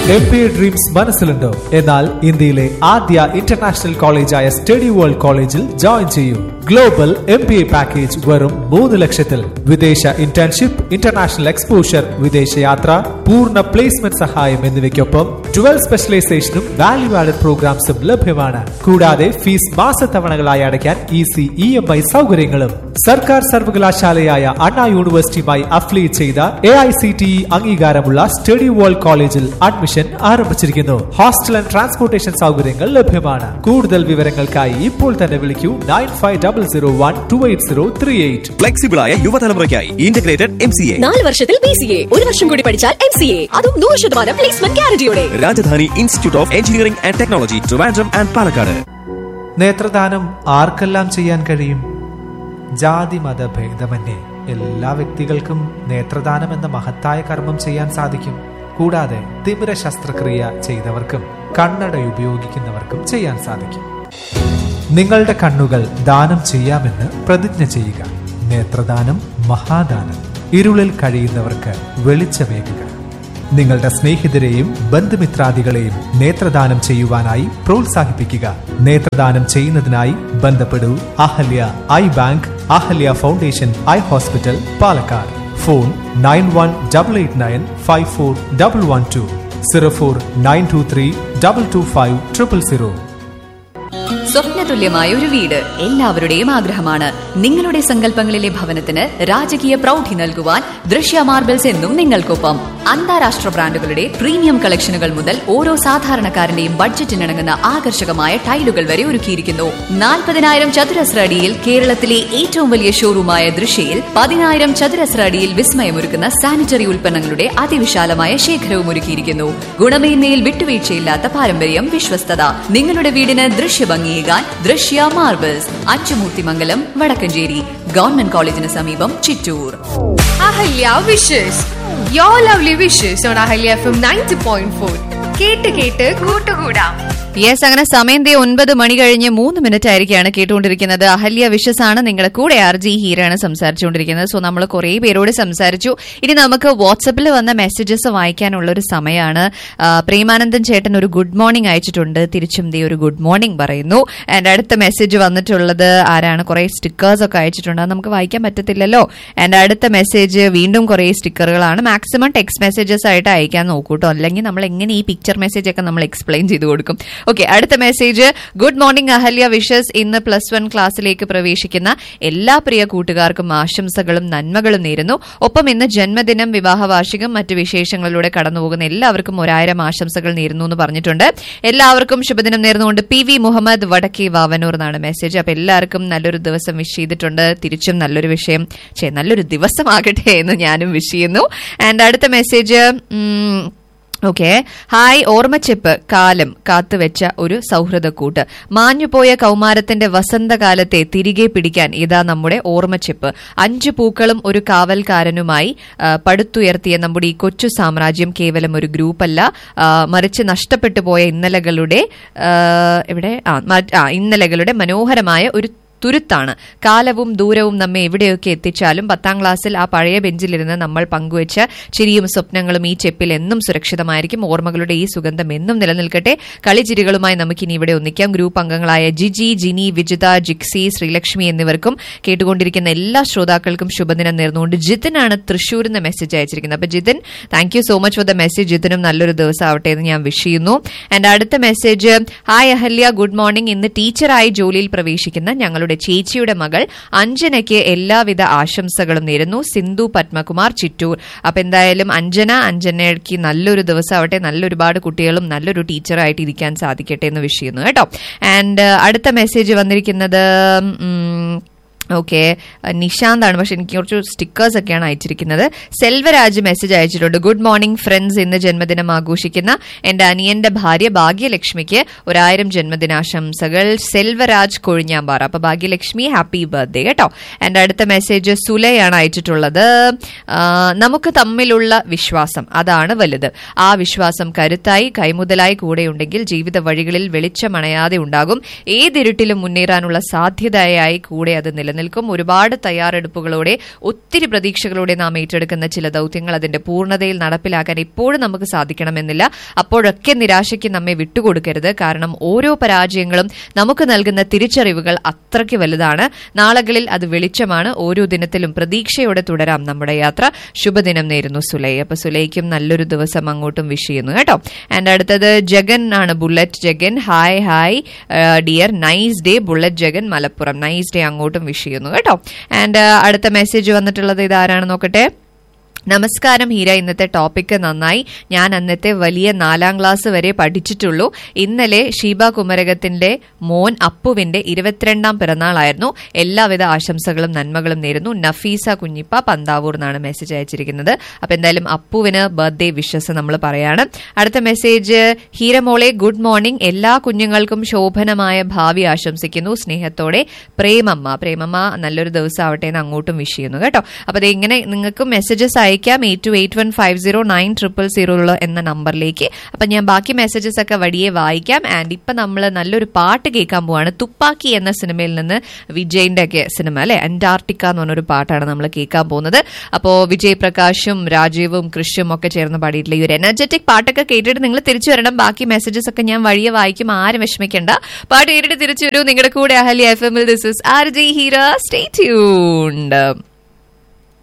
M P A dreams മനസ്സിലുണ്ടോ എന്നാൽ ഇന്ത്യയിലെ ആദ്യ ഇന്റർനാഷണൽ കോളേജായ സ്റ്റഡി വേൾഡ് കോളേജിൽ ജോയിൻ ചെയ്യൂ global M P A package വെറും മൂന്ന് ലക്ഷത്തിൽ വിദേശ ഇന്റേൺഷിപ്പ് ഇന്റർനാഷണൽ എക്സ്പോഷർ വിദേശയാത്ര പൂർണ്ണ പ്ലേസ്മെന്റ് സഹായം എന്നിവയ്ക്കൊപ്പം ട്വൽവ് സ്പെഷ്യലൈസേഷനും വാല്യൂ ആഡഡ് പ്രോഗ്രാംസും ലഭ്യമാണ് കൂടാതെ ഫീസ് മാസത്തവണകളായി അടയ്ക്കാൻ ഈസി ഇ എം ഐ സൗകര്യങ്ങളും സർക്കാർ സർവകലാശാലയായ അണ്ണാ യൂണിവേഴ്സിറ്റിയുമായി അഫിലിയേറ്റ് ചെയ്ത A I C T E അംഗീകാരമുള്ള സ്റ്റഡി വേൾഡ് കോളേജിൽ അഡ്മിഷൻ ആരംഭിച്ചിരിക്കുന്നു ഹോസ്റ്റൽ ആൻഡ് ട്രാൻസ്പോർട്ടേഷൻ സൗകര്യങ്ങൾ ലഭ്യമാണ് കൂടുതൽ വിവരങ്ങൾക്കായി ഇപ്പോൾ തന്നെ വിളിക്കൂ nine five double zero one two eight zero three eight ഫ്ലെക്സിബിളായ യുവതലമുറയ്ക്കായി ഇന്റഗ്രേറ്റഡ് എം സി എ നാല് വർഷത്തിൽ ബി സി എ ഒരു വർഷം കൂടി പഠിച്ചാൽ എം സി എ അതും നൂറ് ശതമാനം പ്ലേസ്മെന്റ് ഗ്യാരണ്ടിയോടെ Rajadhani institute of engineering and technology Trivandrum and Palakkad നേത്രദാനം ആർക്കെല്ലാം ചെയ്യാൻ കഴിയും ജാതി മത ഭേദമന്യേ എല്ലാ വ്യക്തികൾക്കും നേത്രദാനം എന്ന മഹത്തായ കർമ്മം ചെയ്യാൻ സാധിക്കും കൂടാതെ തിമിര ശസ്ത്രക്രിയ ചെയ്തവർക്കും കണ്ണട ഉപയോഗിക്കുന്നവർക്കും ചെയ്യാൻ സാധിക്കും നിങ്ങളുടെ കണ്ണുകൾ ദാനം ചെയ്യാമെന്ന് പ്രതിജ്ഞ ചെയ്യുക നേത്രദാനം മഹാദാനം ഇരുളിൽ കഴിയുന്നവർക്ക് വെളിച്ചമേകുക നിങ്ങളുടെ സ്നേഹിതരെയും ബന്ധുമിത്രാദികളെയും നേത്രദാനം ചെയ്യുവാനായി പ്രോത്സാഹിപ്പിക്കുക നേത്രദാനം ചെയ്യുന്നതിനായി ബന്ധപ്പെടൂ Ahalia eye bank Ahalia foundation eye hospital Palakkad phone nine one double eight nine five four double one two zero four nine two three double two five triple zero സ്വപ്നതുല്യമായ ഒരു വീട് എല്ലാവരുടെയും ആഗ്രഹമാണ് നിങ്ങളുടെ സങ്കല്പങ്ങളിലെ ഭവനത്തിന് രാജകീയ പ്രൗഢി നൽകുവാൻ ദൃശ്യ മാർബിൾസ് എന്നും നിങ്ങൾക്കൊപ്പം അന്താരാഷ്ട്ര ബ്രാൻഡുകളുടെ പ്രീമിയം കളക്ഷനുകൾ മുതൽ ഓരോ സാധാരണക്കാരന്റെയും ബഡ്ജറ്റിനിണങ്ങുന്ന ആകർഷകമായ ടൈലുകൾ വരെ ഒരുക്കിയിരിക്കുന്നു നാൽപ്പതിനായിരം ചതുരശ്ര അടിയിൽ കേരളത്തിലെ ഏറ്റവും വലിയ ഷോറൂമായ ദൃശ്യയിൽ പതിനായിരം ചതുരശ്ര അടിയിൽ വിസ്മയമൊരുക്കുന്ന സാനിറ്ററി ഉൽപ്പന്നങ്ങളുടെ അതിവിശാലമായ ശേഖരവും ഒരുക്കിയിരിക്കുന്നു ഗുണമേന്മയിൽ വിട്ടുവീഴ്ചയില്ലാത്ത പാരമ്പര്യം വിശ്വസ്തത നിങ്ങളുടെ വീടിന് ദൃശ്യഭംഗിയേകാൻ ദൃശ്യ മാർബിൾസ് അച്ചുമൂർത്തിമംഗലം വടക്കഞ്ചേരി ഗവൺമെന്റ് കോളേജിന് സമീപം Chittur Ahalia wishes your lovely wishes on Ahalia F M ninety point four കേട്ട് കേട്ട് കൂട്ടുകൂടാം യെസ് അങ്ങനെ സമയം ദേ ഒൻപത് മണി കഴിഞ്ഞ് മൂന്ന് മിനിറ്റ് ആയിരിക്കാണ് കേട്ടുകൊണ്ടിരിക്കുന്നത് അഹല്യ വിഷസ് ആണ് നിങ്ങളുടെ കൂടെ ആർ ജി ഹീരാണ് സംസാരിച്ചുകൊണ്ടിരിക്കുന്നത് സോ നമ്മൾ കുറേ പേരോട് സംസാരിച്ചു ഇനി നമുക്ക് വാട്സപ്പിൽ വന്ന മെസ്സേജസ് വായിക്കാനുള്ള ഒരു സമയമാണ് ആ, പ്രേമാനന്ദൻ ചേട്ടൻ ഒരു ഗുഡ് മോർണിംഗ് അയച്ചിട്ടുണ്ട് തിരിച്ചും ദേ ഒരു ഗുഡ് മോർണിംഗ് പറയുന്നു ആൻഡ് അടുത്ത മെസ്സേജ് വന്നിട്ടുള്ളത് ആരാണ് കുറെ സ്റ്റിക്കേഴ്സ് ഒക്കെ അയച്ചിട്ടുണ്ട് അത് നമുക്ക് വായിക്കാൻ പറ്റത്തില്ലല്ലോ ആൻഡ് അടുത്ത മെസ്സേജ് വീണ്ടും കുറെ സ്റ്റിക്കറുകളാണ് മാക്സിമം ടെക്സ്റ്റ് മെസ്സേജസ് ആയിട്ട് അയക്കാൻ നോക്കൂട്ടോ അല്ലെങ്കിൽ നമ്മൾ എങ്ങനെ ഈ പിക്ചർ മെസ്സേജ് ഒക്കെ നമ്മൾ എക്സ്പ്ലെയിൻ ചെയ്ത് കൊടുക്കും ഓക്കെ അടുത്ത message good morning Ahalia wishes ഇന്ന് പ്ലസ് വൺ ക്ലാസ്സിലേക്ക് പ്രവേശിക്കുന്ന എല്ലാ പ്രിയ കൂട്ടുകാർക്കും ആശംസകളും നന്മകളും നേരുന്നു ഒപ്പം ഇന്ന് ജന്മദിനം വിവാഹ വാർഷികം മറ്റ് വിശേഷങ്ങളിലൂടെ കടന്നുപോകുന്ന എല്ലാവർക്കും ഒരായിരം ആശംസകൾ നേരുന്നു എന്ന് പറഞ്ഞിട്ടുണ്ട് എല്ലാവർക്കും ശുഭദിനം നേർന്നുകൊണ്ട് പി വി മുഹമ്മദ് വടക്കേ വാവനൂർ എന്നാണ് മെസ്സേജ് അപ്പൊ എല്ലാവർക്കും നല്ലൊരു ദിവസം വിഷ് ചെയ്തിട്ടുണ്ട് തിരിച്ചും നല്ലൊരു വിഷയം ഛെ, നല്ലൊരു ദിവസമാകട്ടെ എന്ന് ഞാനും വിഷ് ചെയ്യുന്നു ആൻഡ് അടുത്ത മെസ്സേജ് ഉം, ഓക്കെ ഹായ് ഓർമ്മച്ചെപ്പ് കാലം കാത്തുവെച്ച ഒരു സൗഹൃദക്കൂട്ട് മാഞ്ഞുപോയ കൗമാരത്തിന്റെ വസന്തകാലത്തെ തിരികെ പിടിക്കാൻ ഇതാ നമ്മുടെ ഓർമ്മച്ചെപ്പ് അഞ്ചു പൂക്കളും ഒരു കാവൽക്കാരനുമായി ആ, പടുത്തുയർത്തിയ നമ്മുടെ ഈ കൊച്ചു സാമ്രാജ്യം കേവലം ഒരു ഗ്രൂപ്പല്ല ആ, മറിച്ച് നഷ്ടപ്പെട്ടു പോയ ഇന്നലകളുടെ ആ, എവിടെ ആ മ- ആ, ഇന്നലകളുടെ മനോഹരമായ ഒരു തുരുത്താണ് കാലവും ദൂരവും നമ്മെ എവിടെയൊക്കെ എത്തിച്ചാലും പത്താം ക്ലാസ്സിൽ ആ പഴയ ബെഞ്ചിലിരുന്ന് നമ്മൾ പങ്കുവച്ച ചിരിയും സ്വപ്നങ്ങളും ഈ ചെപ്പിൽ എന്നും സുരക്ഷിതമായിരിക്കും ഓർമ്മകളുടെ ഈ സുഗന്ധം എന്നും നിലനിൽക്കട്ടെ കളിച്ചിരികളുമായി നമുക്കിനി ഇവിടെ ഒന്നിക്കാം ഗ്രൂപ്പ് അംഗങ്ങളായ ജിജി ജിനി വിജിത ജിക്സി ശ്രീലക്ഷ്മി എന്നിവർക്കും കേട്ടുകൊണ്ടിരിക്കുന്ന എല്ലാ ശ്രോതാക്കൾക്കും ശുഭദിനം നേർന്നുകൊണ്ട് ജിതിനാണ് തൃശ്ശൂരിൽ നിന്ന് മെസ്സേജ് അയച്ചിരിക്കുന്നത് അപ്പൊ Jithin thank you so much for the message ജിതിനും നല്ലൊരു ദിവസം ആവട്ടെ എന്ന് ഞാൻ വിഷ് ചെയ്യുന്നു ആൻഡ് അടുത്ത message hi Ahalia good morning ഇന്ന് ടീച്ചറായി ജോലിയിൽ പ്രവേശിക്കുന്ന ഞങ്ങളുടെ ചേച്ചിയുടെ മകൾ അഞ്ജനയ്ക്ക് എല്ലാവിധ ആശംസകളും നേരുന്നു സിന്ധു പത്മകുമാർ ചിറ്റൂർ അപ്പൊ എന്തായാലും അഞ്ജന അഞ്ജനയ്ക്ക് നല്ലൊരു ദിവസമാവട്ടെ നല്ലൊരുപാട് കുട്ടികളും നല്ലൊരു ടീച്ചറായിട്ട് ഇരിക്കാൻ സാധിക്കട്ടെ എന്ന് വിഷ് ചെയ്യുന്നു കേട്ടോ ആൻഡ് അടുത്ത മെസ്സേജ് വന്നിരിക്കുന്നത് ഉം, ഓക്കെ നിശാന്താണ് പക്ഷെ എനിക്ക് കുറച്ച് സ്റ്റിക്കേഴ്സ് ഒക്കെയാണ് അയച്ചിരിക്കുന്നത് സെൽവരാജ് മെസ്സേജ് അയച്ചിട്ടുണ്ട് ഗുഡ് മോർണിംഗ് ഫ്രണ്ട്സ് ഇന്ന് ജന്മദിനം ആഘോഷിക്കുന്ന എന്റെ അനിയന്റെ ഭാര്യ ഭാഗ്യലക്ഷ്മിക്ക് ഒരായിരം ജന്മദിനാശംസകൾ സെൽവരാജ് കൊഴിഞ്ഞാമ്പാറ അപ്പൊ ഭാഗ്യലക്ഷ്മി ഹാപ്പി ബർത്ത്ഡേ കേട്ടോ എന്റെ അടുത്ത മെസ്സേജ് സുലയാണ് അയച്ചിട്ടുള്ളത് ആ, നമുക്ക് തമ്മിലുള്ള വിശ്വാസം അതാണ് വലുത് ആ വിശ്വാസം കരുത്തായി കൈമുതലായി കൂടെയുണ്ടെങ്കിൽ ജീവിത വഴികളിൽ വെളിച്ചമണയാതെ ഉണ്ടാകും ഏതിരുട്ടിലും മുന്നേറാനുള്ള സാധ്യതയായി കൂടെ അത് നിലനിൽക്കും നിലനിൽക്കും ഒരുപാട് തയ്യാറെടുപ്പുകളോടെ ഒത്തിരി പ്രതീക്ഷകളോടെ നാം ഏറ്റെടുക്കുന്ന ചില ദൗത്യങ്ങൾ അതിന്റെ പൂർണ്ണതയിൽ നടപ്പിലാക്കാൻ ഇപ്പോഴും നമുക്ക് സാധിക്കണമെന്നില്ല അപ്പോഴൊക്കെ നിരാശയ്ക്ക് നമ്മെ വിട്ടുകൊടുക്കരുത് കാരണം ഓരോ പരാജയങ്ങളും നമുക്ക് നൽകുന്ന തിരിച്ചറിവുകൾ അത്രയ്ക്ക് വലുതാണ് നാളുകളിൽ അത് വെളിച്ചമാണ് ഓരോ ദിനത്തിലും പ്രതീക്ഷയോടെ തുടരാം നമ്മുടെ യാത്ര ശുഭദിനം നേരുന്നു സുലൈ അപ്പൊ സുലൈക്കും നല്ലൊരു ദിവസം അങ്ങോട്ടും വിഷ് ചെയ്യുന്നു കേട്ടോ ആൻഡ് അടുത്തത് ജഗൻ ആണ് bullet Jagan hi hi dear nice day bullet Jagan Malappuram nice day അങ്ങോട്ടും വിഷ് ചെയ്യുന്നു കേട്ടോ ആൻഡ് അടുത്ത മെസ്സേജ് വന്നിട്ടുള്ളത് ഇതാരാണ് നോക്കട്ടെ നമസ്കാരം ഹീര ഇന്നത്തെ ടോപ്പിക്ക് നന്നായി ഞാൻ അന്നത്തെ വലിയ നാലാം ക്ലാസ് വരെ പഠിച്ചിട്ടുള്ളൂ ഇന്നലെ ഷീബ കുമരകത്തിന്റെ മോൻ അപ്പുവിന്റെ ഇരുപത്തിരണ്ടാം പിറന്നാളായിരുന്നു എല്ലാവിധ ആശംസകളും നന്മകളും നേരുന്നു നഫീസ കുഞ്ഞിപ്പ പന്താവൂർ എന്നാണ് മെസ്സേജ് അയച്ചിരിക്കുന്നത് അപ്പൊ എന്തായാലും അപ്പുവിന് ബർത്ത്ഡേ വിഷസ് നമ്മൾ പറയാണ് അടുത്ത മെസ്സേജ് ഹീരമോളെ ഗുഡ് മോർണിംഗ് എല്ലാ കുഞ്ഞുങ്ങൾക്കും ശോഭനമായ ഭാവി ആശംസിക്കുന്നു സ്നേഹത്തോടെ പ്രേമമ്മ പ്രേമമ്മ നല്ലൊരു ദിവസം ആവട്ടെ എന്ന് അങ്ങോട്ടും വിഷ് ചെയ്യുന്നു കേട്ടോ അപ്പൊ അത് ഇങ്ങനെ നിങ്ങൾക്ക് മെസ്സേജസ് അയക്കാം eight two eight one five zero nine triple zero എന്ന നമ്പറിലേക്ക് അപ്പൊ ഞാൻ ബാക്കി മെസ്സേജസ് ഒക്കെ വഴിയെ വായിക്കാം ആൻഡ് ഇപ്പൊ നമ്മൾ നല്ലൊരു പാട്ട് കേൾക്കാൻ പോവാണ് തുപ്പാക്കി എന്ന സിനിമയിൽ നിന്ന് വിജയിന്റെ ഒക്കെ സിനിമ അല്ലെ അന്റാർട്ടിക്ക എന്ന് പറഞ്ഞൊരു പാട്ടാണ് നമ്മൾ കേൾക്കാൻ പോകുന്നത് അപ്പോ വിജയ് പ്രകാശും രാജീവും കൃഷും ഒക്കെ ചേർന്ന് പാടിയിട്ടുള്ള ഈ ഒരു എനർജറ്റിക് പാട്ടൊക്കെ കേട്ടിട്ട് നിങ്ങൾ തിരിച്ചു വരണം ബാക്കി മെസ്സേജസ് ഒക്കെ ഞാൻ വഴിയെ വായിക്കും ആരും വിഷമിക്കണ്ട പാട്ട് കേട്ടിട്ട് തിരിച്ചു വരൂ നിങ്ങളുടെ കൂടെ അഹല്യ എഫ് എമ്മിൽ this is R J Heera stay tuned